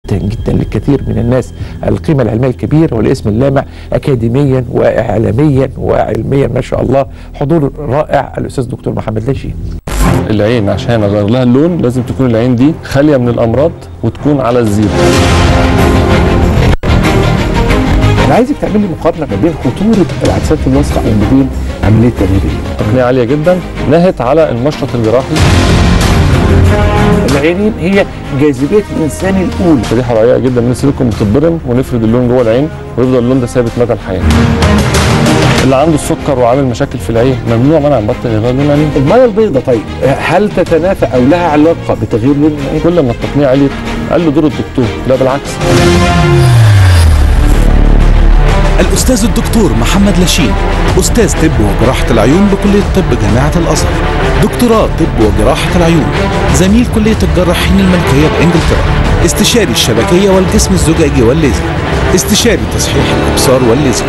جدا للكثير من الناس القيمة العلمية الكبيرة والاسم اللامع أكاديميا وإعلاميا وعلميا ما شاء الله حضور رائع الأستاذ دكتور محمد لاشين العين عشان اغير لها اللون لازم تكون العين دي خاليه من الامراض وتكون على الزيرو أنا عايزك تعمل لي مقارنة ما بين خطورة العدسات اللاصقة وما بين عملية تغيير اللون. تقنيه عاليه جدا نهت على المشرط الجراحي العينين هي جاذبية الإنسان الأولى شريحه رقيقه جدا من السيليكون بتتبرم ونفرد اللون جوه العين ويفضل اللون ده ثابت مدى الحياه اللي عنده السكر وعامل مشاكل في العين ممنوع منع بطل يغير لون عينيه المية البيضاء طيب هل تتنافى أو لها علاقة بتغيير لون العين؟ كل ما التقنيه عليت قل دور الدكتور لا بالعكس الأستاذ الدكتور محمد لاشين أستاذ طب وجراحة العيون بكلية طب جامعة الأزهر دكتوراه طب وجراحة العيون زميل كلية الجراحين الملكية بإنجلترا استشاري الشبكية والجسم الزجاجي والليزر استشاري تصحيح الإبصار والليزر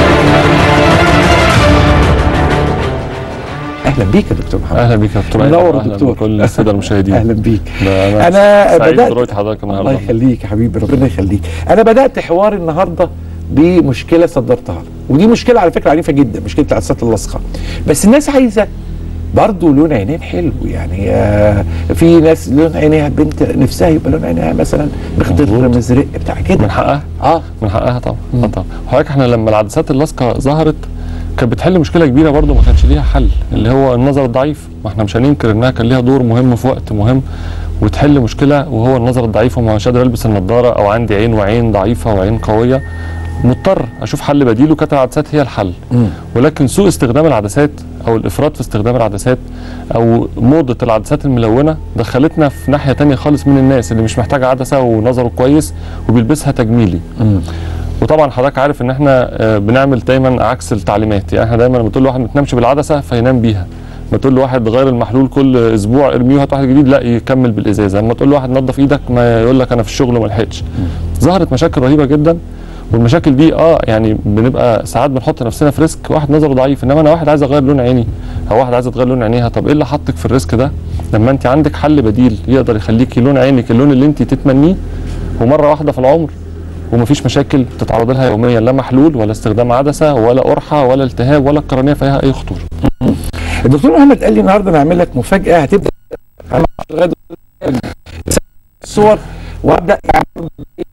أهلا بيك يا دكتور محمد اهلا بيك يا دكتور منور أهلاً دكتور. بكل الساده المشاهدين أهلا بيك ده أنا سعيد بدأت برؤيه حضرتك الله النهارده يخليك يا حبيبي ربنا يخليك انا بدات حواري النهارده بمشكله صدرتها لك ودي مشكله على فكره عنيفه جدا مشكله العدسات اللاصقه بس الناس عايزه برضه لون عينين حلو يعني آه، في ناس لون عينيها بنت نفسها يبقى لون عينيها مثلا بخضر مظبوط. مزرق بتاع كده من حقها اه من حقها طبعا آه طبعا حضرتك احنا لما العدسات اللاصقه ظهرت كانت بتحل مشكله كبيره برضو ما كانش ليها حل اللي هو النظر الضعيف ما احنا مش هننكر انها كان ليها دور مهم في وقت مهم وتحل مشكله وهو النظر الضعيف وما مش قادر البس النضاره او عندي عين وعين ضعيفه وعين قويه مضطر اشوف حل بديل وكانت العدسات هي الحل ولكن سوء استخدام العدسات او الافراط في استخدام العدسات او موضه العدسات الملونه دخلتنا في ناحيه تانية خالص من الناس اللي مش محتاجه عدسه ونظره كويس وبيلبسها تجميلي وطبعا حضرتك عارف ان احنا آه، بنعمل دايما عكس التعليمات يعني احنا دايما لما تقول لواحد ما تنامش بالعدسه فينام بيها ما تقول لواحد غير المحلول كل اسبوع ارميه وهات واحد جديد لا يكمل بالازازه اما تقول لواحد نظف ايدك ما يقول لك انا في الشغل وما لحقتش ظهرت مشاكل رهيبه جدا والمشاكل دي اه يعني بنبقى ساعات بنحط نفسنا في ريسك واحد نظره ضعيف انما انا واحد عايز اغير لون عيني او واحد عايزه تغير لون عينيها طب ايه اللي حطك في الريسك ده لما انت عندك حل بديل يقدر يخليكي لون عينك اللون اللي انت تتمنيه ومره واحده في العمر ومفيش مشاكل تتعرض لها يوميا لا محلول ولا استخدام عدسه ولا قرحه ولا التهاب ولا القرنيه فيها اي خطوره الدكتور محمد قال لي النهارده انا هعمل لك مفاجاه هتبدا أنا لغاية دلوقتي الصور وابدا أعمل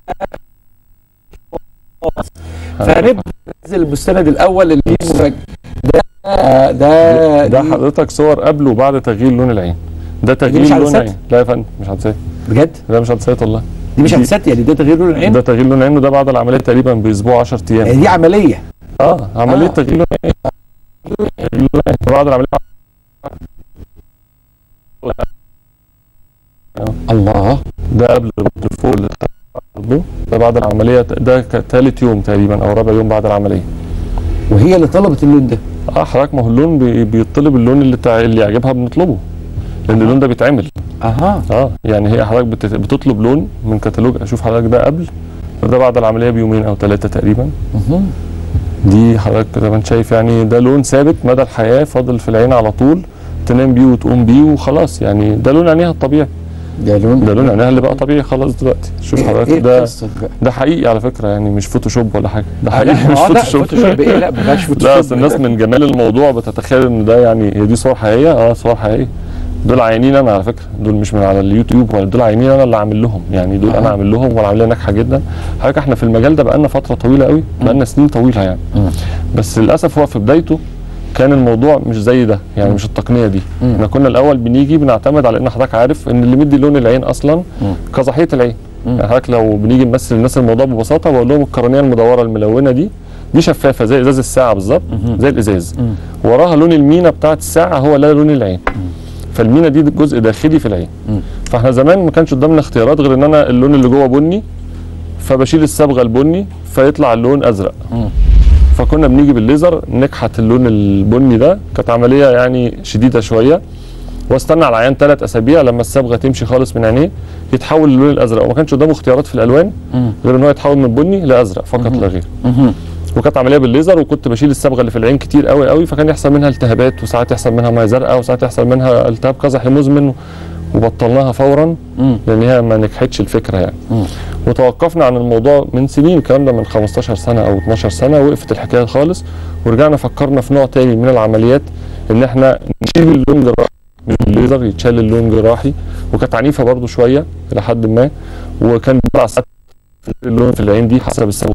فهنبدا ننزل المستند الاول اللي فيه مفاجاه ده ده ده دي- حضرتك صور قبل وبعد تغيير لون العين ده تغيير مش لون عدسات؟ عين لا يا فندم مش عدسات بجد لا مش عدسات والله دي مش دي- عدسات يعني ده تغيير لون العين ده تغيير لون عين وده بعد العمليه تقريبا باسبوع 10 يعني ايام دي عمليه اه عمليه آه. تغيير لون عين تغيير لون عين بعد العمليه الله ده قبل فوق اللي برضه ده بعد العمليه ده ثالث يوم تقريبا او رابع يوم بعد العمليه وهي اللي طلبت اللون ده اه حضرتك ما هو اللون بي- بيطلب اللون اللي تع... اللي يعجبها بنطلبه لان اللون ده بيتعمل اها اه يعني هي حضرتك بت... بتطلب لون من كتالوج اشوف حضرتك ده قبل وده بعد العمليه بيومين او ثلاثه تقريبا مهم. دي حضرتك زي ما انت شايف يعني ده لون ثابت مدى الحياه فاضل في العين على طول تنام بيه وتقوم بيه وخلاص يعني ده لون عينيها الطبيعي ده لون ده لون عينيها اللي بقى طبيعي خلاص دلوقتي شوف حضرتك ايه ده القصه بقى ده حقيقي على فكره يعني مش فوتوشوب ولا حاجه ده آه، حقيقي لا مش آه، لا فوتوشوب فوتوشوب ايه لا ما فيهاش فوتوشوب لا اصل الناس من جمال الموضوع بتتخيل ان ده يعني هي دي صور حقيقيه اه صور حقيقيه دول عيانين انا على فكره دول مش من على اليوتيوب ولا دول عيانين انا اللي عامل لهم يعني دول انا آه. عامل لهم والعمليه ناجحه جدا حضرتك احنا في المجال ده بقالنا فتره طويله قوي بقالنا سنين طويله يعني مم. بس للاسف هو في بدايته كان الموضوع مش زي ده يعني مش التقنيه دي مم. احنا كنا الاول بنيجي بنعتمد على ان حضرتك عارف ان اللي مدي لون العين اصلا مم. قزحيه العين مم. يعني حضرتك لو بنيجي نمثل للناس الموضوع ببساطه بقول لهم القرنيه المدوره الملونه دي دي شفافه زي ازاز الساعه بالظبط زي الازاز مم. وراها لون المينا بتاعت الساعه هو لا لون العين فالمينا دي جزء داخلي في العين مم. فاحنا زمان ما كانش قدامنا اختيارات غير ان انا اللون اللي جوه بني فبشيل الصبغه البني فيطلع اللون ازرق مم. فكنا بنيجي بالليزر نكحت اللون البني ده كانت عمليه يعني شديده شويه واستنى على العيان ثلاث اسابيع لما الصبغه تمشي خالص من عينيه يتحول للون الازرق وما كانش قدامه اختيارات في الالوان مم. غير ان هو يتحول من بني لازرق فقط لا غير مهم. وكانت عمليه بالليزر وكنت بشيل الصبغه اللي في العين كتير قوي قوي فكان يحصل منها التهابات وساعات يحصل منها ميه زرقاء وساعات يحصل منها التهاب قزحي مزمن وبطلناها فورا مم. لان هي ما نجحتش الفكره يعني مم. وتوقفنا عن الموضوع من سنين الكلام ده من 15 سنه او 12 سنه وقفت الحكايه خالص ورجعنا فكرنا في نوع تاني من العمليات ان احنا نشيل اللون جراحي من الليزر يتشال اللون جراحي وكانت عنيفه برضو شويه الى حد ما وكان بيطلع ساعات اللون في العين دي حسب الصبغه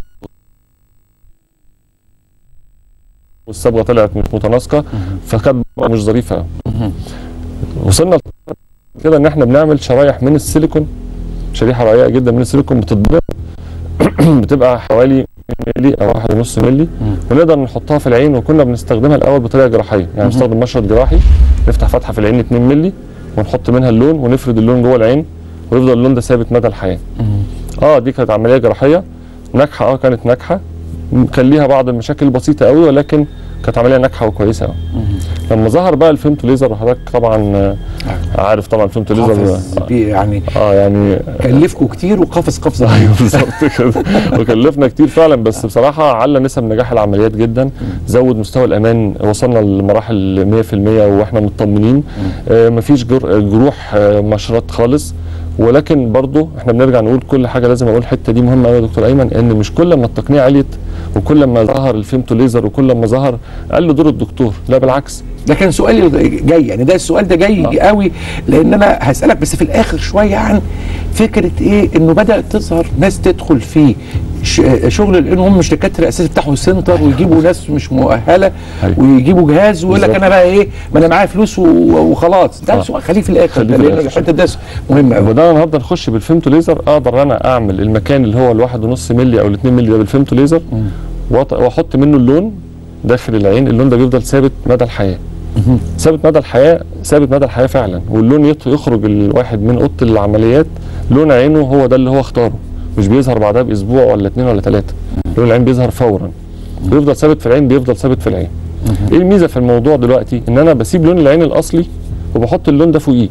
والصبغه طلعت مش متناسقه فكانت مش ظريفه أوي. وصلنا كده ان احنا بنعمل شرايح من السيليكون شريحه رقيقه جدا من السيليكون بتتضرب بتبقى حوالي ملي او واحد ونص ملي ونقدر نحطها في العين وكنا بنستخدمها الاول بطريقه جراحيه يعني نستخدم مشرط جراحي نفتح فتحه في العين 2 ملي ونحط منها اللون ونفرد اللون جوه العين ويفضل اللون ده ثابت مدى الحياه اه دي كانت عمليه جراحيه ناجحه اه كانت ناجحه م- كان ليها بعض المشاكل البسيطه قوي ولكن كانت عمليه ناجحه وكويسه قوي لما ظهر بقى الفيمتو ليزر وحضرتك طبعا آه، عارف طبعا الفيمتو ليزر حافظ بيه يعني اه يعني كلفكم كتير وقفز قفزه ايوه بالظبط كده وكلفنا كتير فعلا بس بصراحه على نسب نجاح العمليات جدا زود مستوى الامان وصلنا لمراحل 100% واحنا مطمنين آه مفيش جر... جروح آه مشرط خالص ولكن برضو احنا بنرجع نقول كل حاجه لازم اقول الحته دي مهمه قوي يا دكتور ايمن ان مش كل ما التقنيه عليت وكل ما ظهر الفيمتو ليزر وكل ما ظهر قل دور الدكتور لا بالعكس ده كان سؤالي جاي يعني ده السؤال ده جاي آه. قوي لان انا هسالك بس في الاخر شويه عن فكره ايه انه بدات تظهر ناس تدخل في ش- شغل العين هم مش دكاتره اساسا يفتحوا سنتر ويجيبوا ناس مش مؤهله أيوة. ويجيبوا جهاز ويقول لك بالظبط. انا بقى ايه ما انا معايا فلوس و- وخلاص ده آه. سؤال خليه في الاخر خليه ده في لان الآخر. الحته ده مهم قوي بدأنا النهارده نخش بالفيمتو ليزر اقدر انا اعمل المكان اللي هو الواحد ونص ملي او الاتنين ملي ده بالفيمتو ليزر وأط- واحط منه اللون داخل العين اللون ده بيفضل ثابت مدى الحياه ثابت مدى الحياه ثابت مدى الحياه فعلا واللون يط- يخرج الواحد من اوضه العمليات لون عينه هو ده اللي هو اختاره مش بيظهر بعدها باسبوع ولا اتنين ولا تلاته لون العين بيظهر فورا بيفضل ثابت في العين بيفضل ثابت في العين ايه الميزه في الموضوع دلوقتي ان انا بسيب لون العين الاصلي وبحط اللون ده فوقيه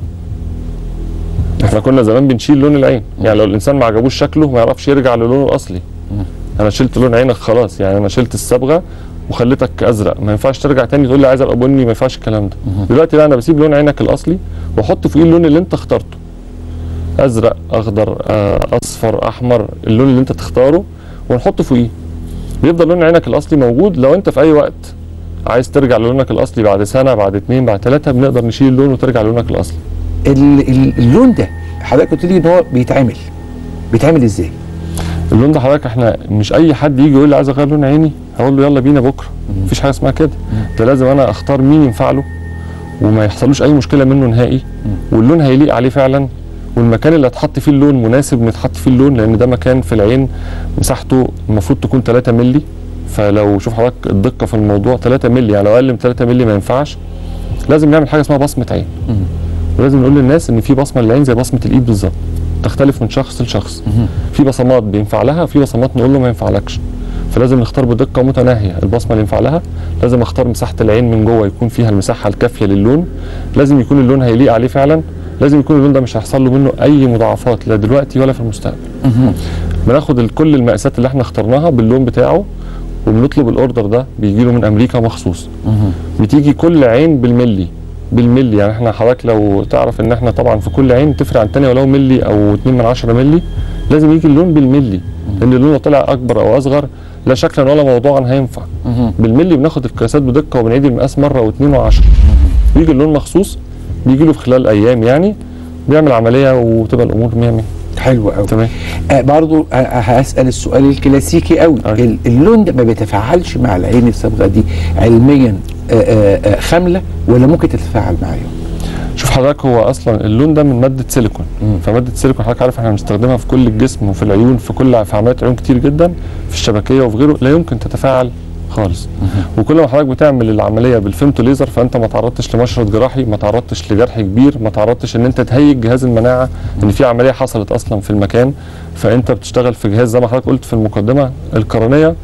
احنا كنا زمان بنشيل لون العين يعني لو الانسان ما عجبوش شكله ما يعرفش يرجع للونه الاصلي انا شلت لون عينك خلاص يعني انا شلت الصبغه وخليتك ازرق ما ينفعش ترجع تاني تقول لي عايز ابقى بني ما ينفعش الكلام ده دلوقتي لا انا بسيب لون عينك الاصلي واحط فوقيه اللون اللي انت اخترته ازرق اخضر آه، اصفر احمر اللون اللي انت تختاره ونحطه فوقيه بيفضل لون عينك الاصلي موجود لو انت في اي وقت عايز ترجع للونك الاصلي بعد سنه بعد اتنين بعد ثلاثه بنقدر نشيل اللون وترجع لونك الاصلي ال- ال- اللون ده حضرتك قلت لي ان هو بيتعمل بيتعمل ازاي؟ اللون ده حضرتك احنا مش اي حد يجي يقول لي عايز اغير لون عيني هقول له يلا بينا بكره مفيش حاجه اسمها كده ده لازم انا اختار مين ينفع له وما يحصلوش اي مشكله منه نهائي واللون هيليق عليه فعلا والمكان اللي هتحط فيه اللون مناسب ان يتحط فيه اللون لان ده مكان في العين مساحته المفروض تكون 3 مللي فلو شوف حضرتك الدقه في الموضوع 3 مللي يعني لو اقل من 3 مللي ما ينفعش لازم نعمل حاجه اسمها بصمه عين ولازم نقول للناس ان في بصمه للعين زي بصمه الايد بالظبط تختلف من شخص لشخص في بصمات بينفع لها وفي بصمات نقول له ما ينفعلكش فلازم نختار بدقه متناهيه البصمه اللي ينفع لها لازم اختار مساحه العين من جوه يكون فيها المساحه الكافيه للون لازم يكون اللون هيليق عليه فعلا لازم يكون اللون ده مش هيحصل له منه اي مضاعفات لا دلوقتي ولا في المستقبل بناخد ال- كل المقاسات اللي احنا اخترناها باللون بتاعه وبنطلب الاوردر ده بيجي له من امريكا مخصوص بتيجي كل عين بالملي بالملي يعني احنا حضرتك لو تعرف ان احنا طبعا في كل عين تفرق عن الثانيه ولو ملي او 2 من 10 ملي لازم يجي اللون بالملي لان اللون لو طلع اكبر او اصغر لا شكلا ولا موضوعا هينفع بالملي بناخد القياسات بدقه وبنعيد المقاس مره واثنين وعشرة بيجي اللون مخصوص بيجي له في خلال ايام يعني بيعمل عمليه وتبقى الامور 100 100 حلو قوي تمام آه برضو آه، هسال السؤال الكلاسيكي قوي أيوة. ال- اللون ده ما بيتفاعلش مع العين الصبغه دي علميا آه، آه، آه، خامله ولا ممكن تتفاعل معاهم؟ شوف حضرتك هو اصلا اللون ده من ماده سيليكون فماده سيليكون حضرتك عارف احنا بنستخدمها في كل الجسم وفي العيون في كل في عمليات عيون كتير جدا في الشبكيه وفي غيره لا يمكن تتفاعل خالص وكل ما حضرتك بتعمل العمليه بالفيمتو ليزر فانت ما تعرضتش لمشرط جراحي ما تعرضتش لجرح كبير ما تعرضتش ان انت تهيج جهاز المناعه ان في عمليه حصلت اصلا في المكان فانت بتشتغل في جهاز زي ما حضرتك قلت في المقدمه القرنيه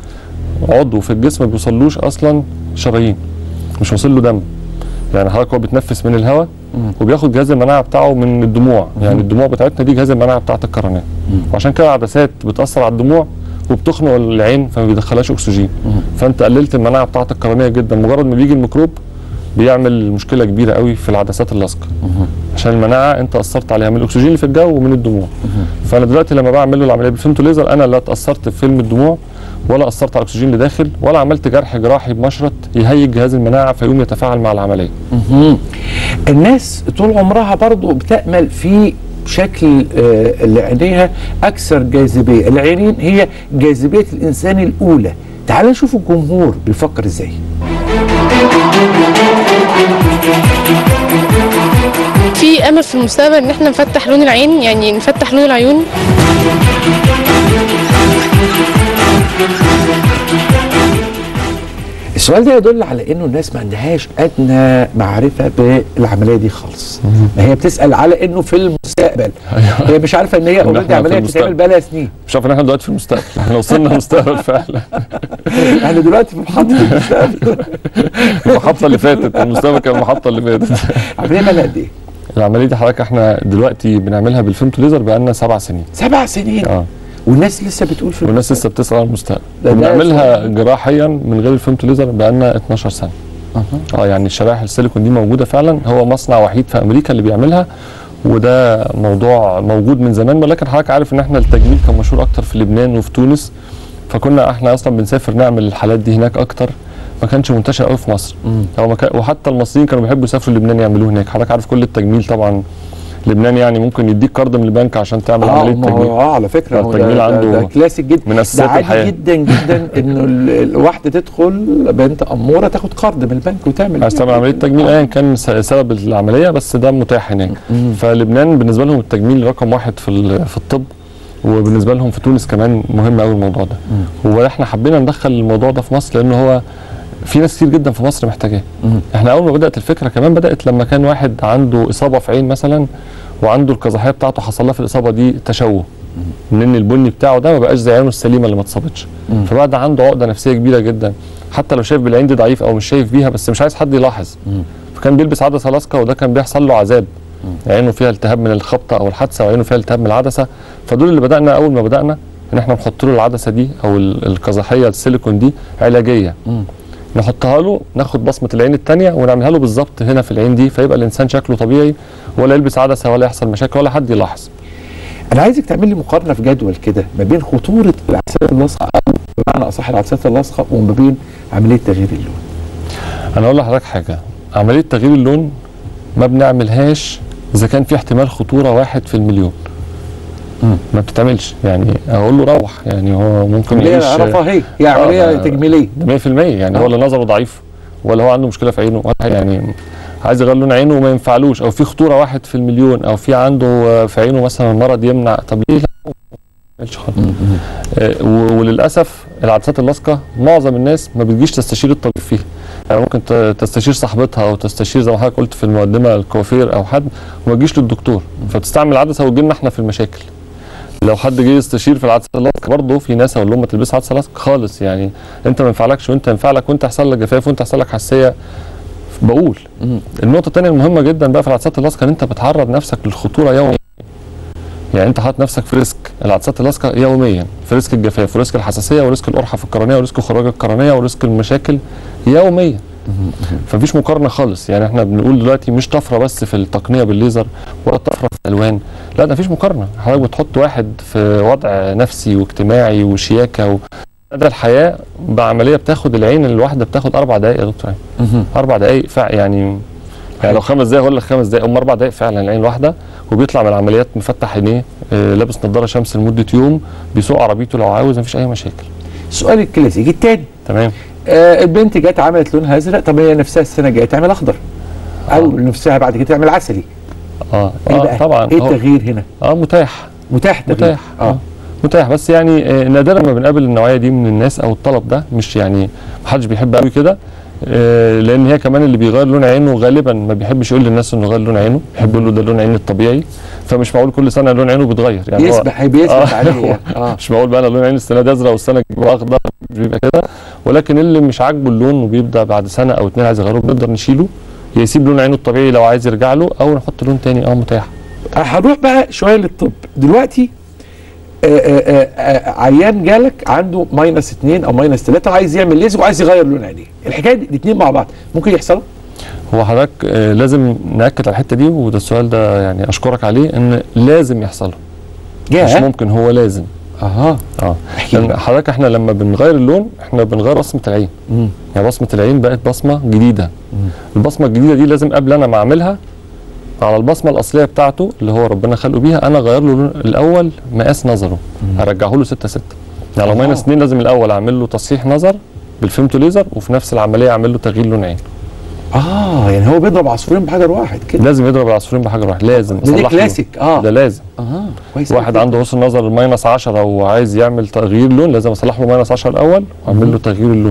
عضو في الجسم ما بيوصلوش اصلا شرايين مش واصل له دم يعني حضرتك هو بيتنفس من الهواء وبياخد جهاز المناعه بتاعه من الدموع يعني الدموع بتاعتنا دي جهاز المناعه بتاعت القرنيه وعشان كده العدسات بتاثر على الدموع وبتخنق العين فما بيدخلهاش اكسجين فانت قللت المناعه بتاعت القرنيه جدا مجرد ما بيجي الميكروب بيعمل مشكله كبيره قوي في العدسات اللاصقه عشان المناعه انت اثرت عليها من الاكسجين اللي في الجو ومن الدموع فانا دلوقتي لما بعمل له العمليه بالفيمتو ليزر انا لا اتاثرت في فيلم الدموع ولا اثرت على الاكسجين اللي داخل ولا عملت جرح جراحي بمشرط يهيج جهاز المناعه فيقوم يتفاعل مع العمليه مهم. الناس طول عمرها برضو بتأمل في شكل آه، اللي عينيها أكثر جاذبية العينين هي جاذبية الإنسان الأولى تعال نشوف الجمهور بيفكر إزاي في امل في المستقبل ان احنا نفتح لون العين يعني نفتح لون العيون السؤال ده يدل على انه الناس ما عندهاش ادنى معرفه بالعمليه دي خالص ما هي بتسال على انه في المستقبل هي مش عارفه ان هي إن اوريدي إحنا في عمليه المستقبل. بتتعمل بقالها سنين مش عارف ان احنا دلوقتي في المستقبل احنا وصلنا المستقبل فعلا احنا دلوقتي في محطه المستقبل المحطه اللي فاتت المستقبل كان المحطه اللي فاتت عمليه بقى قد ايه؟ العمليه دي حضرتك احنا دلوقتي بنعملها بالفيمتو ليزر بقالنا سبع سنين سبع سنين اه والناس لسه بتقول في والناس لسه بتسال عن المستقبل ده- ده وبنعملها جراحيا من غير الفيمتو ليزر بقالنا 12 سنه اه يعني الشرائح السيليكون دي موجوده فعلا هو مصنع وحيد في امريكا اللي بيعملها وده موضوع موجود من زمان ولكن حضرتك عارف ان احنا التجميل كان مشهور اكتر في لبنان وفي تونس فكنا احنا اصلا بنسافر نعمل الحالات دي هناك اكتر ما كانش منتشر قوي في مصر هو ما كان وحتى المصريين كانوا بيحبوا يسافروا لبنان يعملوه هناك حضرتك عارف كل التجميل طبعا لبنان يعني ممكن يديك قرض من البنك عشان تعمل اه عمليه ما تجميل هو اه على فكره هو التجميل ده, ده, عنده ده كلاسيك جدا من ده أساسيات عادي الحياة. جدا جدا انه ال- الواحده تدخل بنت اموره تاخد قرض من البنك وتعمل عايز تعمل عمليه تجميل ايا كان س- سبب العمليه بس ده متاح هناك فلبنان بالنسبه لهم التجميل رقم واحد في ال- في الطب وبالنسبه لهم في تونس كمان مهم قوي الموضوع ده واحنا حبينا ندخل الموضوع ده في مصر لان هو في ناس كتير جدا في مصر محتاجاه احنا اول ما بدات الفكره كمان بدات لما كان واحد عنده اصابه في عين مثلا وعنده القزحيه بتاعته حصل لها في الاصابه دي تشوه لان البني بتاعه ده ما بقاش زي عينه السليمه اللي ما اتصابتش فبقى ده عنده عقده نفسيه كبيره جدا حتى لو شايف بالعين دي ضعيف او مش شايف بيها بس مش عايز حد يلاحظ فكان بيلبس عدسه لاصقه وده كان بيحصل له عذاب عينه فيها التهاب من الخبطه او الحادثه وعينه فيها التهاب من العدسه فدول اللي بدانا اول ما بدانا ان احنا نحط له العدسه دي او ال- القزحيه السيليكون دي علاجيه نحطها له ناخد بصمه العين الثانيه ونعملها له بالظبط هنا في العين دي فيبقى الانسان شكله طبيعي ولا يلبس عدسه ولا يحصل مشاكل ولا حد يلاحظ انا عايزك تعمل لي مقارنه في جدول كده ما بين خطوره العدسات اللاصقه او بمعنى اصح العدسات اللاصقه وما بين عمليه تغيير اللون انا اقول لحضرتك حاجه عمليه تغيير اللون ما بنعملهاش اذا كان في احتمال خطوره واحد في المليون ما بتتعملش يعني اقول له روح يعني هو ممكن عمليه يعيش رفاهيه هي عمليه آه، تجميليه ده 100% يعني هو لا نظره ضعيف ولا هو عنده مشكله في عينه ولا يعني عايز يغير لون عينه وما ينفعلوش او في خطوره واحد في المليون او في عنده آه، في عينه مثلا مرض يمنع طب ليه لا ما يعملش خالص آه، و- وللاسف العدسات اللاصقه معظم الناس ما بتجيش تستشير الطبيب فيها يعني ممكن ت- تستشير صاحبتها او تستشير زي ما حضرتك قلت في المقدمه الكوافير او حد وما تجيش للدكتور فتستعمل العدسه وتجي لنا احنا في المشاكل لو حد جه يستشير في العدسه اللاصقه برضه في ناس اقول لهم ما تلبسش عدسه لاصقه خالص يعني انت ما ينفعلكش وانت ينفع لك وانت يحصل لك جفاف وانت يحصل لك حساسيه بقول النقطه الثانيه المهمه جدا بقى في العدسات اللاصقه ان انت بتعرض نفسك للخطوره يوميا يعني انت حاطط نفسك في ريسك العدسات اللاصقه يوميا في ريسك الجفاف وريسك الحساسيه وريسك القرحه في القرنيه وريسك الخراج القرنيه وريسك المشاكل يوميا فمفيش مقارنه خالص يعني احنا بنقول دلوقتي مش طفره بس في التقنيه بالليزر ولا طفره في الالوان لا ده مفيش مقارنه حضرتك بتحط واحد في وضع نفسي واجتماعي وشياكه و... ده الحياه بعمليه بتاخد العين الواحده بتاخد اربع دقائق يا دكتور عين. اربع دقائق فع يعني يعني لو خمس دقايق هقول لك خمس دقايق هم اربع دقايق فعلا العين الواحده وبيطلع من العمليات مفتح عينيه آه، لابس نظاره شمس لمده يوم بيسوق عربيته لو عاوز مفيش اي مشاكل السؤال الكلاسيكي الثاني تمام آه البنت جت عملت لونها ازرق طب هي نفسها السنه الجايه تعمل اخضر او نفسها بعد كده تعمل عسلي اه, ايه آه بقى طبعا ايه هو- التغيير هنا اه متاح متاح تغيير. متاح اه متاح بس يعني آه نادرا ما بنقابل النوعيه دي من الناس او الطلب ده مش يعني محدش بيحب قوي كده آه لان هي كمان اللي بيغير لون عينه غالبا ما بيحبش يقول للناس انه غير لون عينه بيحب يقول له ده لون عيني الطبيعي فمش معقول كل سنه لون عينه بيتغير يعني هو- يسبح بيثبت آه. عليه يعني. اه مش معقول بقى انا لون عيني السنه دي ازرق والسنه الجايه اخضر مش بيبقى كده ولكن اللي مش عاجبه اللون وبيبدا بعد سنه او اتنين عايز يغيره بنقدر نشيله يا يسيب لون عينه الطبيعي لو عايز يرجع له او نحط لون تاني اه متاح هنروح بقى شويه للطب دلوقتي آه آه آه عيان جالك عنده ماينس 2 او ماينس 3 وعايز يعمل ليزر وعايز يغير لون عينيه الحكايه دي الاثنين مع بعض ممكن يحصلوا هو حضرتك آه، لازم ناكد على الحته دي وده السؤال ده يعني اشكرك عليه ان لازم يحصل مش يا ممكن هو لازم اها اه احكي لي. لان حضرتك احنا لما بنغير اللون احنا بنغير بصمه العين مم. يعني بصمه العين بقت بصمه جديده البصمه الجديده دي لازم قبل انا ما اعملها على البصمه الاصليه بتاعته اللي هو ربنا خلقه بيها انا اغير له لون- الاول مقاس نظره ارجعه له 6 6 يعني لو آه. ماينس 2 لازم الاول اعمل له تصحيح نظر بالفيمتو ليزر وفي نفس العمليه اعمل له تغيير لون عين اه يعني هو بيضرب عصفورين بحجر واحد كده لازم يضرب العصفورين بحجر واحد لازم ده دي أصلح له. كلاسيك اه ده لازم اه كويس واحد أوي. عنده حسن نظر ماينس 10 وعايز يعمل تغيير لون لازم اصلح له ماينس 10 الاول واعمل له تغيير اللون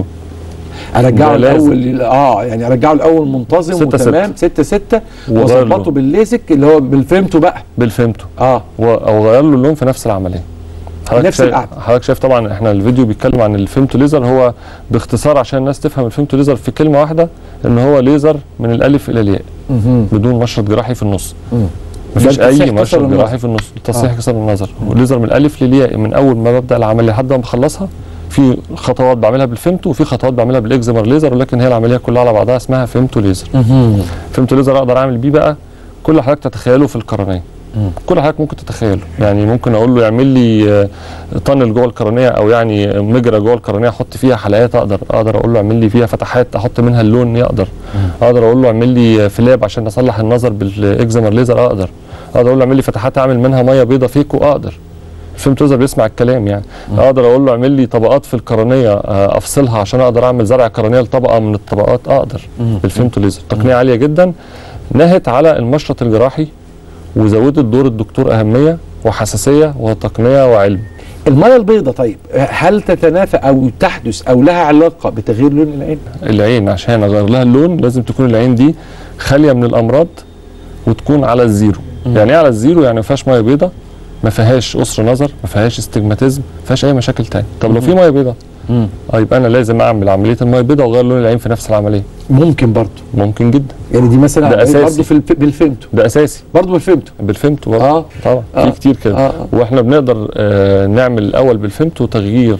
ارجعه ده لازم. الاول اه يعني ارجعه الاول منتظم ستة وتمام 6 6 وغير واظبطه له. بالليزك اللي هو بالفيمتو بقى بالفيمتو اه و- او غير له اللون في نفس العمليه حضرتك نفس شايف القعدة. حضرتك شايف طبعا احنا الفيديو بيتكلم عن الفيمتو ليزر هو باختصار عشان الناس تفهم الفيمتو ليزر في كلمه واحده ان هو ليزر من الالف الى الياء مهم. بدون مشرط جراحي في النص مم. مفيش ده التصحيح اي كسر مشرط النظر. جراحي في النص التصحيح آه. كسر النظر وليزر من الالف للياء من اول ما ببدا العمليه لحد ما بخلصها في خطوات بعملها بالفيمتو وفي خطوات بعملها بالاكزيمر ليزر ولكن هي العمليه كلها على بعضها اسمها فيمتو ليزر مهم. فيمتو ليزر اقدر اعمل بيه بقى كل اللي حضرتك تتخيله في القرنيه مم. كل حضرتك ممكن تتخيله يعني ممكن اقول له يعمل لي آه، طنل جوه القرنيه او يعني مجرى جوه القرنيه احط فيها حلقات اقدر اقدر اقول له اعمل لي فيها فتحات احط منها اللون يقدر اقدر اقول له اعمل لي فلاب عشان اصلح النظر بالاكزيمر ليزر اقدر اقدر اقول له اعمل لي فتحات اعمل منها ميه بيضه فيكو اقدر الفيمتو ليزر بيسمع الكلام يعني اقدر اقول له اعمل لي طبقات في القرنيه آه، افصلها عشان اقدر اعمل زرع قرنيه لطبقه من الطبقات اقدر بالفيمتو ليزر تقنيه عاليه جدا نهت على المشرط الجراحي وزودت دور الدكتور اهميه وحساسيه وتقنيه وعلم الميه البيضاء طيب هل تتنافى او تحدث او لها علاقه بتغيير لون العين؟ العين عشان اغير لها اللون لازم تكون العين دي خاليه من الامراض وتكون على الزيرو يعني ايه على الزيرو يعني ما فيهاش ميه بيضاء ما فيهاش قصر نظر ما فيهاش استجماتيزم ما فيهاش اي مشاكل تاني طب لو في ميه بيضاء مم. اه يبقى انا لازم اعمل عمليه الميه البيضاء واغير لون العين في نفس العمليه ممكن برضه ممكن جدا يعني دي مثلا ده أساسي. برضه في الف... بالفيمتو ده اساسي برضه بالفيمتو بالفيمتو برضه اه طبعا آه. في كتير كده آه. واحنا بنقدر آه نعمل الاول بالفيمتو تغيير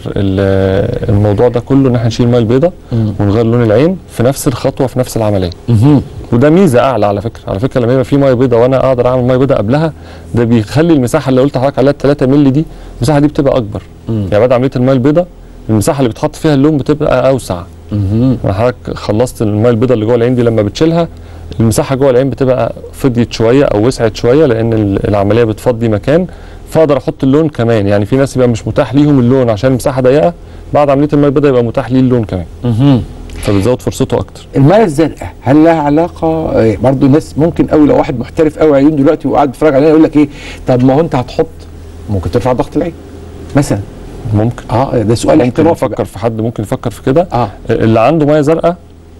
ال- الموضوع ده كله ان احنا نشيل الميه البيضاء مم. ونغير لون العين في نفس الخطوه في نفس العمليه مهم. وده ميزه اعلى على فكره على فكره لما يبقى في ميه بيضاء وانا اقدر اعمل ميه بيضاء قبلها ده بيخلي المساحه اللي قلت لحضرتك عليها 3 مللي دي المساحه دي بتبقى اكبر مم. يعني بعد عمليه الميه البيضاء المساحه اللي بتحط فيها اللون بتبقى اوسع مهم. لما حضرتك خلصت الميه البيضاء اللي جوه العين دي لما بتشيلها المساحه جوه العين بتبقى فضيت شويه او وسعت شويه لان ال- العمليه بتفضي مكان فاقدر احط اللون كمان يعني في ناس يبقى مش متاح ليهم اللون عشان المساحه ضيقه بعد عمليه الميه البيضاء يبقى متاح ليه اللون كمان مهم. فبتزود فرصته اكتر الميه الزرقاء هل لها علاقه آه، برضو الناس ممكن قوي لو واحد محترف قوي عيون دلوقتي وقاعد بيتفرج علينا يقول لك ايه طب ما هو انت هتحط ممكن ترفع ضغط العين مثلا ممكن اه ده سؤال ممكن احترافي يفكر في حد ممكن يفكر في كده بقى. اه اللي عنده ميه زرقاء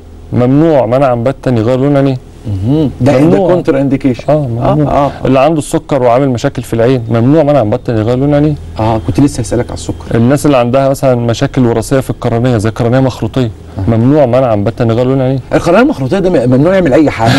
ممنوع منعا باتا يغير لون عينيه مهم. ده ده ممنوع. كونتر انديكيشن اه ممنوع اه اه اللي عنده السكر وعامل مشاكل في العين ممنوع منعا باتا يغير لون عينيه اه كنت لسه هسالك على السكر الناس اللي عندها مثلا مشاكل وراثيه في القرنيه زي قرنيه مخروطيه ممنوع منعا باتا يغير لون عينيه القناه المخروطيه ده ممنوع يعمل اي حاجه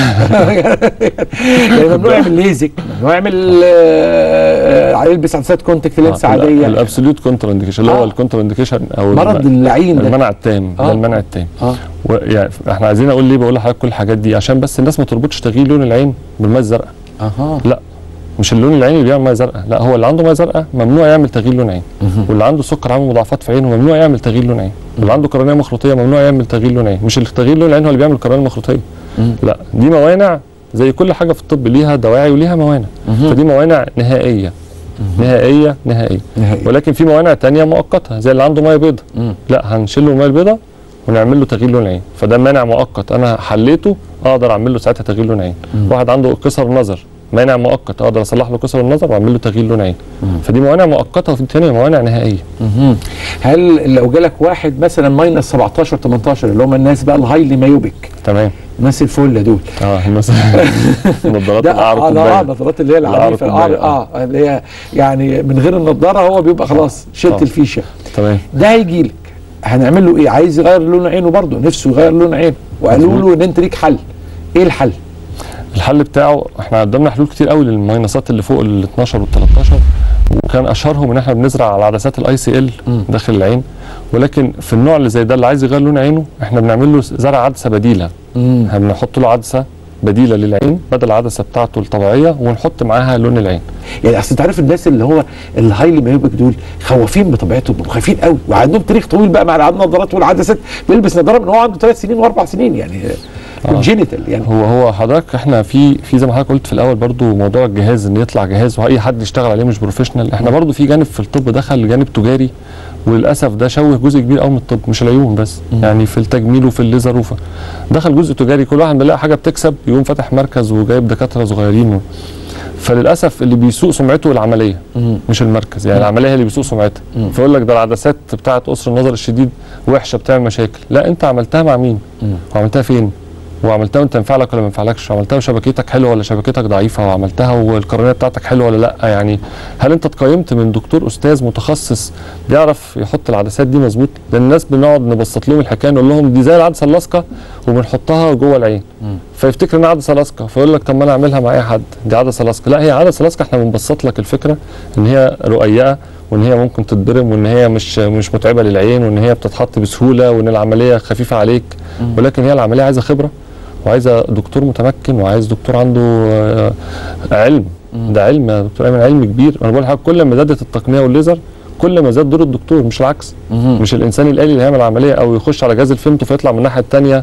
يعني ممنوع يعمل ليزك ممنوع يعمل آه، يلبس عدسات كونتاكت لينس عاديه الابسوليوت كونتر انديكيشن اللي هو آه. الكونتر انديكيشن او مرض الم- العين ده المنع التام آه. ده المنع التام اه يعني احنا عايزين اقول ليه بقول لحضرتك كل الحاجات دي عشان بس الناس ما تربطش تغيير لون العين بالميه الزرقاء اها لا مش اللون العيني اللي بيعمل ميه زرقاء لا هو اللي عنده ميه زرقاء ممنوع يعمل تغيير لون عين واللي عنده سكر عامل مضاعفات في عينه ممنوع يعمل تغيير لون عين واللي عنده قرنيه مخروطيه ممنوع يعمل تغيير لون عين مش التغيير لون العين هو اللي بيعمل القرنيه المخروطيه مم. لا دي موانع زي كل حاجه في الطب ليها دواعي وليها موانع مهم. فدي موانع نهائيه نهائيه نهائيه نهائي. ولكن في موانع تانية مؤقته زي اللي عنده ميه بيضاء مم. لا هنشيل له الميه البيضاء ونعمل له تغيير لون عين فده مانع مؤقت انا حليته اقدر اعمل له ساعتها تغيير لون عين واحد عنده قصر نظر مانع مؤقت اقدر اصلح له قصر النظر واعمل له تغيير لون عين فدي موانع مؤقته وفي تانية موانع نهائيه مهم. هل لو جالك واحد مثلا ماينس 17 18 اللي هم الناس بقى الهايلي مايوبيك تمام الناس الفله دول اه مثلا نظارات ده القعر اه اه الكوبايه النظارات اللي هي القعر العنيفه القعر الكوباية، اه اللي هي يعني من غير النضاره هو بيبقى خلاص شلت آه. الفيشه تمام ده هيجي لك هنعمل له ايه عايز يغير لون عينه برضه نفسه يغير لون عينه وقالوا مظبوط. له ان انت ليك حل ايه الحل الحل بتاعه احنا قدامنا حلول كتير قوي للماينسات اللي فوق ال 12 وال 13 وكان اشهرهم ان احنا بنزرع على عدسات الاي سي ال مم. داخل العين ولكن في النوع اللي زي ده اللي عايز يغير لون عينه احنا بنعمل له زرع عدسه بديله احنا بنحط له عدسه بديله للعين بدل العدسه بتاعته الطبيعيه ونحط معاها لون العين يعني اصل انت عارف الناس اللي هو الهايلي مايوبك دول خوافين بطبيعتهم خايفين قوي وعندهم تاريخ طويل بقى مع النظارات والعدسات بيلبس نظاره من هو عنده ثلاث سنين واربع سنين يعني كونجينيتال يعني هو هو حضرتك احنا في في زي ما حضرتك قلت في الاول برضو موضوع الجهاز ان يطلع جهاز واي حد يشتغل عليه مش بروفيشنال احنا برضو في جانب في الطب دخل جانب تجاري وللاسف ده شوه جزء كبير قوي من الطب مش العيون بس يعني في التجميل وفي الليزر وفي دخل جزء تجاري كل واحد بيلاقي حاجه بتكسب يقوم فاتح مركز وجايب دكاتره صغيرين و... فللاسف اللي بيسوق سمعته العمليه مش المركز يعني العمليه هي اللي بيسوق سمعتها فيقول لك ده العدسات بتاعه قصر النظر الشديد وحشه بتعمل مشاكل لا انت عملتها مع مين وعملتها فين وعملتها وانت ينفع لك ولا ما ينفعلكش وعملتها وشبكتك حلوه ولا شبكتك ضعيفه وعملتها والقرنيه بتاعتك حلوه ولا لا يعني هل انت اتقيمت من دكتور استاذ متخصص بيعرف يحط العدسات دي مظبوط لان الناس بنقعد نبسط لهم الحكايه نقول لهم دي زي العدسه اللاصقه وبنحطها جوه العين فيفتكر انها عدسه لاصقه فيقول لك طب ما انا اعملها مع اي حد دي عدسه لاصقه لا هي عدسه لاصقه احنا بنبسط لك الفكره ان هي رقيقه وان هي ممكن تتبرم وان هي مش مش متعبه للعين وان هي بتتحط بسهوله وان العمليه خفيفه عليك ولكن هي العمليه عايزه خبره وعايزه دكتور متمكن وعايز دكتور عنده آه، علم ده علم يا دكتور ايمن علم كبير انا بقول لحضرتك كل ما زادت التقنيه والليزر كل ما زاد دور الدكتور مش العكس مش الانسان الالي اللي هيعمل العمليه او يخش على جهاز الفيمتو فيطلع من الناحيه الثانيه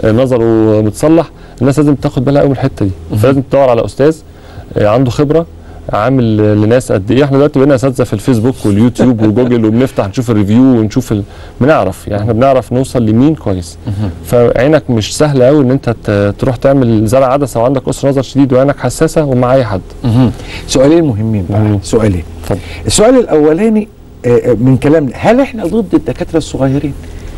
نظره متصلح الناس لازم تاخد بالها قوي من الحته دي فلازم تدور على استاذ آه، عنده خبره عامل آه، لناس قد ايه احنا دلوقتي بقينا اساتذه في الفيسبوك واليوتيوب وجوجل وبنفتح نشوف الريفيو ونشوف ال... بنعرف يعني احنا بنعرف نوصل لمين كويس فعينك مش سهله قوي ان انت ت- تروح تعمل زرع عدسه وعندك قصر نظر شديد وعينك حساسه ومع اي حد سؤالين مهمين بقى مهم. سؤالين اتفضل السؤال الاولاني آه، آه، من كلامنا هل احنا ضد الدكاتره الصغيرين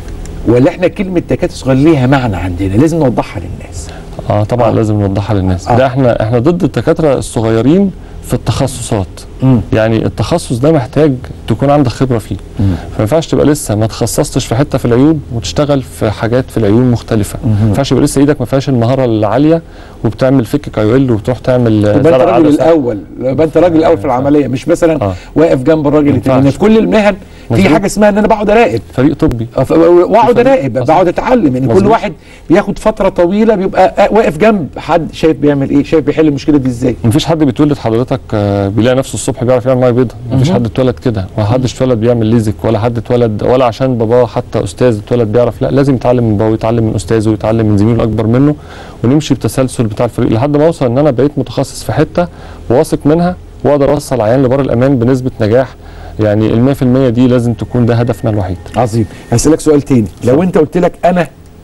ولا احنا كلمه دكاتره صغيرين ليها معنى عندنا لازم نوضحها للناس اه طبعا آه. آه. لازم نوضحها للناس آه. آه. لا احنا احنا ضد الدكاتره الصغيرين في التخصصات مم. يعني التخصص ده محتاج تكون عندك خبره فيه فما ينفعش تبقى لسه ما تخصصتش في حته في العيون وتشتغل في حاجات في العيون مختلفه ما ينفعش يبقى لسه ايدك ما فيهاش المهاره العاليه وبتعمل فك اي ال وتروح تعمل آه، يبقى انت زرع الراجل عدسة. الاول يبقى انت الراجل الاول في العمليه مش مثلا آه. واقف جنب الراجل التاني ينفعش. في كل المهن في مظبوط. حاجه اسمها ان انا بقعد اراقب فريق طبي أه، ف- واقعد فريق. اراقب مظبوط. بقعد اتعلم يعني كل مظبوط. واحد بياخد فتره طويله بيبقى آه، واقف جنب حد شايف بيعمل ايه شايف بيحل المشكله دي ازاي مفيش حد بيتولد حضرتك آه، بيلاقي نفسه الصبح بيعرف يعمل ميه بيضاء مفيش حد اتولد كده ولا حد اتولد بيعمل ليزك ولا حد اتولد ولا عشان باباه حتى استاذ اتولد بيعرف لا لازم يتعلم من باباه ويتعلم من استاذه ويتعلم من زميله الاكبر منه ونمشي بتسلسل بتاع الفريق لحد ما اوصل ان انا بقيت متخصص في حته واثق منها واقدر اوصل عيان لبر الامان بنسبه نجاح يعني ال 100% دي لازم تكون ده هدفنا الوحيد عظيم هسألك سؤال تاني لو انت قلت لك انا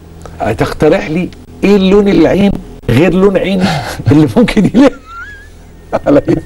تقترح لي ايه اللون العين غير لون عيني اللي ممكن يليق عليا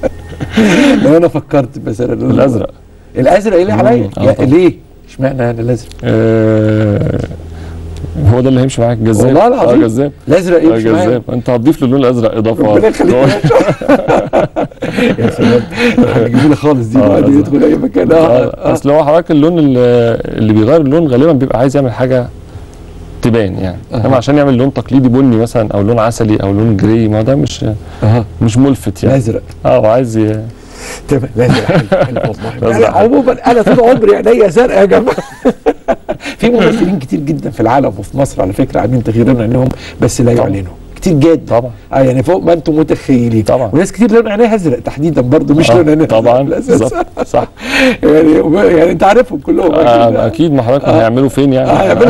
لو انا فكرت مثلا اللون الازرق الازرق يليق عليا مم، آه يا- طبعا. ليه اشمعنى انا الازرق آه هو ده اللي هيمشي معاك جذاب والله العظيم. آه جذاب الازرق آه يمشي معايا جذاب انت هتضيف للون الازرق اضافه ربنا يخليك يا باشا. يا سلام جميله خالص دي آه، الواحد أزرق. يدخل اي مكان اه آه، آه. اصل هو حضرتك اللون اللي, اللي بيغير اللون غالبا بيبقى عايز يعمل حاجه تبان يعني أها. انما عشان يعمل لون تقليدي بني مثلا او لون عسلي او لون جراي ما ده مش اها مش ملفت يعني الازرق اه وعايز ي... تمام الازرق حلو حلو والله الأزرق أنا حلو. عموما انا طول عمري عينيا زرقاء يا جماعه في ممثلين كتير جدا في العالم وفي مصر على فكره عاملين تغييرين عينهم بس لا طبعا. يعلنوا كتير جدا طبعا اه يعني فوق ما انتم متخيلين طبعا. وناس كتير لون عينيها ازرق تحديدا برضو مش لون آه عينيها طبعا أزرق بالأساس. بالظبط صح يعني يعني انت عارفهم كلهم آه اكيد ما حضرتك هيعملوا فين يعني آه، هيعملوا.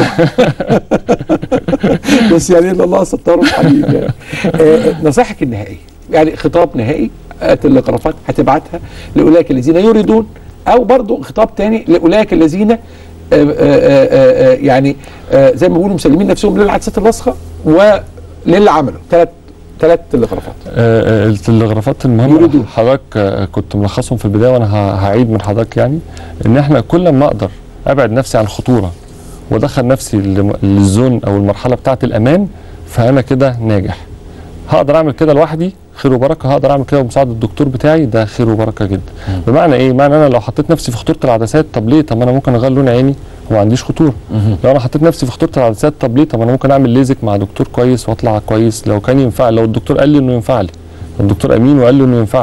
بس يعني الا الله ستار الحديد يعني آه، نصائحك النهائيه يعني خطاب نهائي هات الاغرافات هتبعتها لاولئك الذين يريدون او برضو خطاب تاني لاولئك الذين آه، آه، آه، آه، يعني آه، زي ما بيقولوا مسلمين نفسهم للعدسات اللاصقه وللي عملوا ثلاث ثلاث الاغرافات آه، آه، التلغرافات المهمه يريدون. حضرتك آه، كنت ملخصهم في البدايه وانا ه- هعيد من حضرتك يعني ان احنا كل ما اقدر ابعد نفسي عن الخطوره وادخل نفسي لم- للزون او المرحله بتاعه الامان فانا كده ناجح هقدر اعمل كده لوحدي خير وبركه هقدر اعمل كده بمساعده الدكتور بتاعي ده خير وبركه جدا بمعنى ايه معنى انا لو حطيت نفسي في خطوره العدسات طب ليه طب ما انا ممكن اغير لون عيني وما عنديش خطوره لو انا حطيت نفسي في خطوره العدسات طب ليه طب انا ممكن اعمل ليزك مع دكتور كويس واطلع كويس لو كان ينفع لو الدكتور قال لي انه ينفع لي الدكتور امين وقال لي انه ينفع لي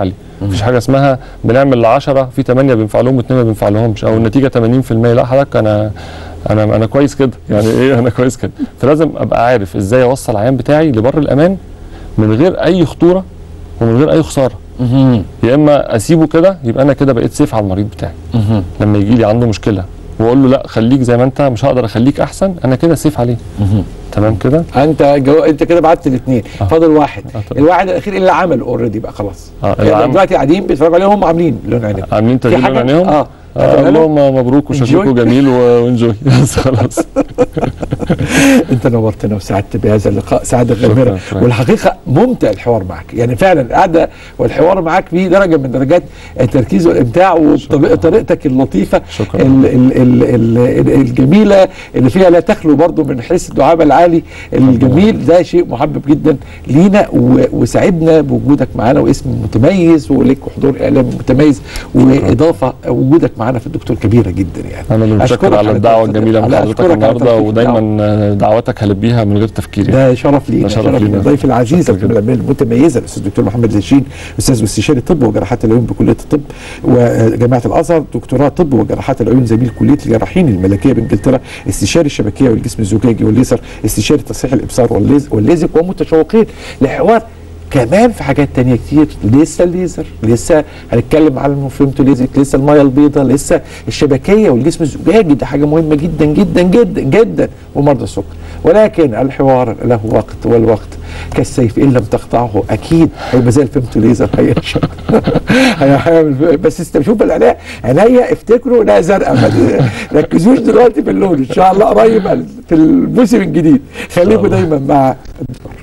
مفيش حاجه اسمها بنعمل ل 10 في 8 بينفع لهم و2 ما بينفع لهمش او النتيجه 80% لا حضرتك انا انا انا كويس كده يعني ايه انا كويس كده فلازم ابقى عارف ازاي اوصل العيان بتاعي لبر الامان من غير اي خطوره ومن غير اي خساره يا اما اسيبه كده يبقى انا كده بقيت سيف على المريض بتاعي لما يجي لي عنده مشكله واقول له لا خليك زي ما انت مش هقدر اخليك احسن انا كده سيف عليه تمام كده انت جو... انت كده بعت الاثنين آه. فاضل واحد آه، طبعا. الواحد الاخير اللي عمل اوريدي بقى خلاص آه، اللي يعني عمل. دلوقتي قاعدين بيتفرجوا عليهم هم عاملين لون عينيهم عاملين في تغيير حاجة؟ عينيهم اه آه اللهم مبروك وشكلكم Enjoy. جميل وانجوي بس خلاص انت نورتنا وسعدت بهذا اللقاء سعاده غامره شكراً. والحقيقه ممتع الحوار معك يعني فعلا القعده والحوار معك فيه درجه من درجات التركيز والابداع وطريقتك اللطيفه شكراً. ال ال ال ال ال الجميله اللي فيها لا تخلو برضو من حيث الدعابه العالي الجميل ده شيء محبب جدا لينا و- وسعدنا بوجودك معانا واسم متميز ولك حضور اعلامي متميز واضافه وجودك معانا في الدكتور كبيره جدا يعني انا اللي أشكرك متشكر على الدعوه الدعوة- الجميله من لا، حضرتك أشكرك على النهارده تلبية ودايما الدعوة. آه، دعواتك هلبيها من غير تفكير يعني. ده شرف لينا ده شرف شرف لينا. لينا ضيف العزيز شكراً جداً. العلميه المتميزه الاستاذ الدكتور محمد لاشين استاذ واستشاري طب وجراحات العيون بكليه الطب وجامعه الازهر دكتوراه طب وجراحات العيون زميل كليه الجراحين الملكيه بانجلترا استشاري الشبكيه والجسم الزجاجي والليزر استشاري تصحيح الابصار والليز والليزك ومتشوقين لحوار كمان في حاجات تانية كتير لسه الليزر لسه هنتكلم على المفهمتو ليزك لسه الميه البيضاء لسه الشبكيه والجسم الزجاجي ده حاجه مهمه جدا جدا جدا جدا ومرضى السكر ولكن الحوار له وقت والوقت كالسيف ان لم تقطعه اكيد هيبقى زي الفيمتو ليزر هينشط هيعمل بس است- شوف العناية عينيا افتكروا انها زرقاء ما ركزوش دلوقتي في اللون ان شاء الله قريب في الموسم الجديد خليكم الله. دايما مع الدكتور